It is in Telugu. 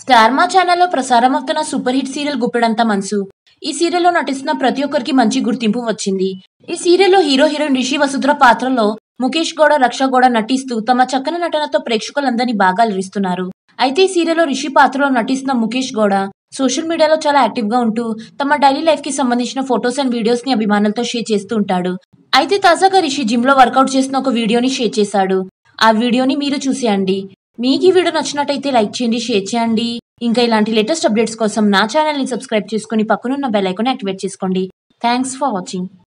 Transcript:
స్టార్ మా ఛానల్లో ప్రసారం అవుతున్న సూపర్ హిట్ సీరియల్ గుప్పెడంత మనసు ఈ సీరియల్లో నటిస్తున్న ప్రతి ఒక్కరికి మంచి గుర్తింపు వచ్చింది ఈ సీరియల్లో హీరో హీరోయిన్ రిషి వసుధర పాత్రలో ముఖేష్ గౌడ రక్ష గౌడ నటిస్తూ తమ చక్కని నటనతో ప్రేక్షకులందరినీ బాగా అలరిస్తున్నారు అయితే ఈ సీరియల్లో రిషి పాత్రలో నటిస్తున్న ముఖేష్ గౌడ సోషల్ మీడియాలో చాలా యాక్టివ్ గా ఉంటూ తమ డైలీ లైఫ్ కి సంబంధించిన ఫొటోస్ అండ్ వీడియోస్ ని అభిమానులతో షేర్ చేస్తూ ఉంటాడు అయితే తాజాగా రిషి జిమ్ లో వర్కౌట్ చేసిన ఒక వీడియోని షేర్ చేశాడు ఆ వీడియోని మీరు చూసేయండి మీకు ఈ వీడియో నచ్చినట్టయితే లైక్ చేయండి షేర్ చేయండి ఇంకా ఇలాంటి లేటెస్ట్ అప్డేట్స్ కోసం నా ఛానల్ ని సబ్స్క్రైబ్ చేసుకుని పక్కనున్న బెల్ ఐకాన్ యాక్టివేట్ చేసుకోండి థ్యాంక్స్ ఫర్ వాచింగ్